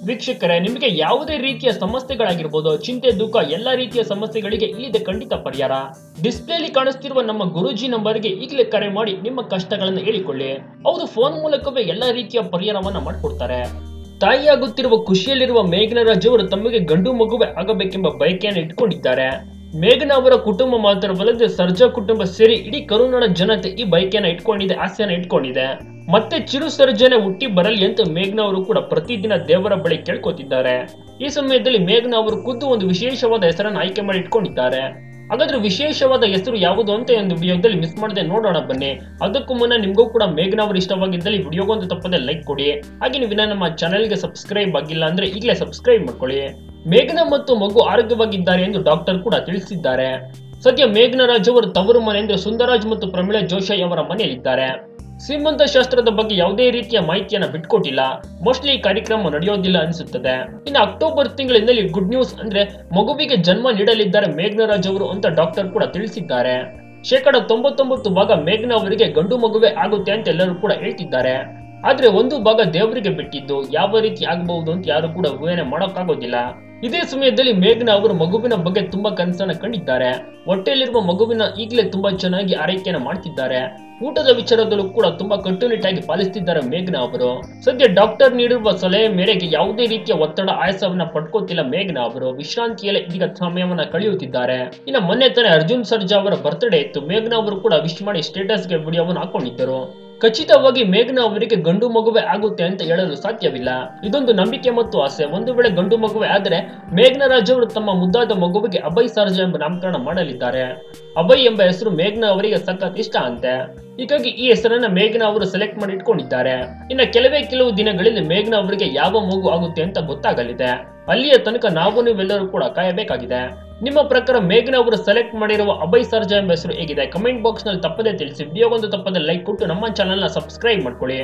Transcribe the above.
ವೀಕ್ಷಕರೇ ನಿಮಗೆ ಯಾವುದೇ ರೀತಿಯ ಸಮಸ್ಯೆಗಳಾಗಿರ್ಬೋದು ಚಿಂತೆ ದುಃಖ ಎಲ್ಲ ರೀತಿಯ ಸಮಸ್ಯೆಗಳಿಗೆ ಇಲ್ಲಿದೆ ಖಂಡಿತ ಪರಿಹಾರ ಡಿಸ್ಪ್ಲೇಲಿ ಕಾಣಿಸ್ತಿರುವ ನಮ್ಮ ಗುರೂಜಿ ನಂಬರ್ಗೆ ಈಗಲೇ ಕರೆ ಮಾಡಿ ನಿಮ್ಮ ಕಷ್ಟಗಳನ್ನು ಹೇಳಿಕೊಳ್ಳಿ ಹೌದು ಫೋನ್ ಮೂಲಕವೇ ಎಲ್ಲ ರೀತಿಯ ಪರಿಹಾರವನ್ನ ಮಾಡಿಕೊಡ್ತಾರೆ ತಾಯಿಯಾಗುತ್ತಿರುವ ಖುಷಿಯಲ್ಲಿರುವ ಮೇಘನರಾಜ್ ಅವರು ತಮಗೆ ಗಂಡು ಮಗುವೆ ಆಗಬೇಕೆಂಬ ಬಯಕೆಯನ್ನು ಇಟ್ಕೊಂಡಿದ್ದಾರೆ ಮೇಘನ ಅವರ ಕುಟುಂಬ ಮಾತ್ರವಲ್ಲದೆ ಸರ್ಜಾ ಕುಟುಂಬ ಸೇರಿ ಇಡೀ ಕರುನಾಡ ಜನತೆ ಈ ಬೈಕೆನ ಇಟ್ಕೊಂಡಿದೆ ಆಸೆಯನ್ನ ಇಟ್ಕೊಂಡಿದೆ ಮತ್ತೆ ಚಿರು ಸರ್ಜನೆ ಹುಟ್ಟಿ ಬರಲಿ ಅಂತ ಮೇಘ್ನ ಅವರು ಕೂಡ ಪ್ರತಿದಿನ ದೇವರ ಬಳಿ ಕೇಳ್ಕೊತಿದ್ದಾರೆ ಈ ಸಮಯದಲ್ಲಿ ಮೇಘ್ನ ಅವರು ಖುದ್ದು ಒಂದು ವಿಶೇಷವಾದ ಹೆಸರನ್ನು ಆಯ್ಕೆ ಮಾಡಿ ಇಟ್ಕೊಂಡಿದ್ದಾರೆ ಹಾಗಾದ್ರೆ ವಿಶೇಷವಾದ ಹೆಸರು ಯಾವುದು ಅಂತ ಒಂದು ವಿಡಿಯೋದಲ್ಲಿ ಮಿಸ್ ಮಾಡದೆ ನೋಡೋಣ ಬನ್ನಿ ಅದಕ್ಕೂ ಮುನ್ನ ನಿಮಗೂ ಕೂಡ ಮೇಘ್ನ ಅವರು ಇಷ್ಟವಾಗಿದ್ದಲ್ಲಿ ವಿಡಿಯೋಗೊಂದು ತಪ್ಪದೆ ಲೈಕ್ ಕೊಡಿ ಹಾಗೆ ನೀವು ಇನ್ನ ನಮ್ಮ ಚಾನೆಲ್ಗೆ ಸಬ್ಸ್ಕ್ರೈಬ್ ಆಗಿಲ್ಲ ಅಂದ್ರೆ ಈಗಲೇ ಸಬ್ಸ್ಕ್ರೈಬ್ ಮಾಡ್ಕೊಳ್ಳಿ ಮೇಘನ ಮತ್ತು ಮಗು ಆರೋಗ್ಯವಾಗಿದ್ದಾರೆ ಎಂದು ಡಾಕ್ಟರ್ ಕೂಡ ತಿಳಿಸಿದ್ದಾರೆ ಸದ್ಯ ಮೇಘನರಾಜ್ ಅವರು ತವರು ಮನೆ ಅಂದ್ರೆ ಸುಂದರಾಜ್ ಮತ್ತು ಪ್ರಮೀಳಾ ಜೋಶಿ ಅವರ ಮನೆಯಲ್ಲಿದ್ದಾರೆ ಶ್ರೀಮಂತ ಶಾಸ್ತ್ರದ ಬಗ್ಗೆ ಯಾವುದೇ ರೀತಿಯ ಮಾಹಿತಿಯನ್ನ ಬಿಟ್ಕೊಟ್ಟಿಲ್ಲ ಮೋಸ್ಟ್ಲಿ ಈ ಕಾರ್ಯಕ್ರಮ ನಡೆಯೋದಿಲ್ಲ ಅನಿಸುತ್ತದೆ ಇನ್ನು ಅಕ್ಟೋಬರ್ ತಿಂಗಳಿನಲ್ಲಿ ಗುಡ್ ನ್ಯೂಸ್ ಅಂದ್ರೆ ಮಗುವಿಗೆ ಜನ್ಮ ನೀಡಲಿದ್ದಾರೆ ಮೇಘನರಾಜ್ ಅವರು ಅಂತ ಡಾಕ್ಟರ್ ಕೂಡ ತಿಳಿಸಿದ್ದಾರೆ ಶೇಕಡ ತೊಂಬತ್ತೊಂಬತ್ತು ಭಾಗ ಮೇಘ್ನ ಅವರಿಗೆ ಗಂಡು ಮಗುವೆ ಆಗುತ್ತೆ ಅಂತ ಎಲ್ಲರೂ ಕೂಡ ಹೇಳ್ತಿದ್ದಾರೆ ಆದ್ರೆ ಒಂದು ಭಾಗ ದೇವರಿಗೆ ಬಿಟ್ಟಿದ್ದು ಯಾವ ರೀತಿ ಆಗಬಹುದು ಅಂತ ಯಾರು ಕೂಡ ಊಹನೆ ಮಾಡೋಕ್ಕಾಗೋದಿಲ್ಲ ಇದೇ ಸಮಯದಲ್ಲಿ ಮೇಘ್ನ ಅವರು ಮಗುವಿನ ಬಗ್ಗೆ ತುಂಬಾ ಕನಸನ್ನ ಕಂಡಿದ್ದಾರೆ ಹೊಟ್ಟೆಯಲ್ಲಿರುವ ಮಗುವಿನ ಈಗಲೇ ತುಂಬಾ ಚೆನ್ನಾಗಿ ಆರೈಕೆಯನ್ನು ಮಾಡ್ತಿದ್ದಾರೆ ಊಟದ ವಿಚಾರದಲ್ಲೂ ಕೂಡ ತುಂಬಾ ಕಟ್ಟುನಿಟ್ಟಾಗಿ ಪಾಲಿಸ್ತಿದ್ದಾರೆ ಮೇಘ್ನ ಅವರು ಸದ್ಯ ಡಾಕ್ಟರ್ ನೀಡಿರುವ ಸಲಹೆ ಮೇರೆಗೆ ಯಾವುದೇ ರೀತಿಯ ಒತ್ತಡ ಆಯಾಸವನ್ನ ಪಡ್ಕೋತಿಲ್ಲ ಮೇಘ್ನ ಅವರು ವಿಶ್ರಾಂತಿಯಲ್ಲೇ ಇದೀಗ ಸಮಯವನ್ನ ಕಳೆಯುತ್ತಿದ್ದಾರೆ ಇನ್ನು ಮೊನ್ನೆ ತಾನೇ ಅರ್ಜುನ್ ಸರ್ಜಾ ಅವರ ಬರ್ತ್ಡೇ ಇತ್ತು ಮೇಘ್ನ ಅವರು ಕೂಡ ವಿಶ್ ಮಾಡಿ ಸ್ಟೇಟಸ್ಗೆ ವಿಡಿಯೋವನ್ನು ಹಾಕೊಂಡಿದ್ದರು ಖಚಿತವಾಗಿ ಮೇಘ್ನ ಅವರಿಗೆ ಗಂಡು ಮಗುವೆ ಆಗುತ್ತೆ ಅಂತ ಹೇಳಲು ಸಾಧ್ಯವಿಲ್ಲ ಇದೊಂದು ನಂಬಿಕೆ ಮತ್ತು ಆಸೆ ಒಂದು ವೇಳೆ ಗಂಡು ಮಗುವೆ ಆದರೆ ಮೇಘ್ನರಾಜ್ ಅವರು ತಮ್ಮ ಮುದ್ದಾದ ಮಗುವಿಗೆ ಅಭಯ್ ಸರ್ಜಾ ಎಂಬ ನಾಮಕರಣ ಮಾಡಲಿದ್ದಾರೆ ಅಭಯ್ ಎಂಬ ಹೆಸರು ಮೇಘ್ನ ಅವರಿಗೆ ಸಖತ್ ಇಷ್ಟ ಅಂತೆ ಹೀಗಾಗಿ ಈ ಹೆಸರನ್ನ ಮೇಘ್ನ ಅವರು ಸೆಲೆಕ್ಟ್ ಮಾಡಿ ಇಟ್ಕೊಂಡಿದ್ದಾರೆ ಇನ್ನು ಕೆಲವೇ ಕೆಲವು ದಿನಗಳಲ್ಲಿ ಮೇಘ್ನ ಅವರಿಗೆ ಯಾವ ಮಗು ಆಗುತ್ತೆ ಅಂತ ಗೊತ್ತಾಗಲಿದೆ ಅಲ್ಲಿಯ ತನಕ ನಾವು ನೀವೆಲ್ಲರೂ ಕೂಡ ಕಾಯಬೇಕಾಗಿದೆ ನಿಮ್ಮ ಪ್ರಕಾರ ಮೇಘ್ನ ಅವರು ಸೆಲೆಕ್ಟ್ ಮಾಡಿರುವ ಅಭಯ್ ಸರ್ಜಾ ಎಂಬ ಹೆಸರು ಹೇಗಿದೆ ಕಮೆಂಟ್ ಬಾಕ್ಸ್ ನಲ್ಲಿ ತಪ್ಪದೆ ತಿಳಿಸಿ ವಿಡಿಯೋಗೊಂದು ತಪ್ಪದೆ ಲೈಕ್ ಕೊಟ್ಟು ನಮ್ಮ ಚಾನೆಲ್ ನ ಸಬ್ಸ್ಕ್ರೈಬ್ ಮಾಡ್ಕೊಳ್ಳಿ